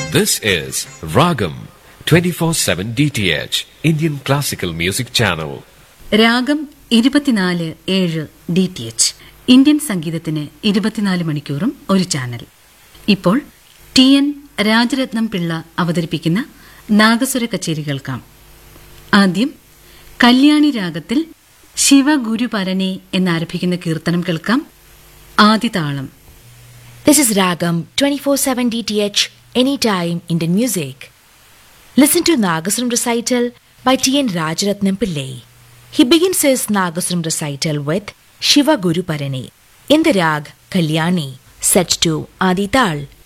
This is Ragam 24/7 DTH Indian Classical Music Channel. രാഗം ഇരുപത്തിനാല് ഏഴ് ഡി ടി എച്ച് ഇന്ത്യൻ സംഗീതത്തിന് ഇരുപത്തിനാല് മണിക്കൂറും ഒരു ചാനൽ ഇപ്പോൾ ടി എൻ രാജരത്നം പിള്ള അവതരിപ്പിക്കുന്ന നാഗസ്വര കച്ചേരി കേൾക്കാം ആദ്യം കല്യാണി രാഗത്തിൽ ശിവഗുരുപരണി എന്നാരംഭിക്കുന്ന കീർത്തനം കേൾക്കാം ആദിതാളം This is Ragam 24/7 DTH Anytime Indian Music. Listen to Nagasram recital by T.N. Rajaratnam Pillai. He begins his Nagasram recital with Shiva Guru Parani in the rag Kalyani, set to Adi Tal.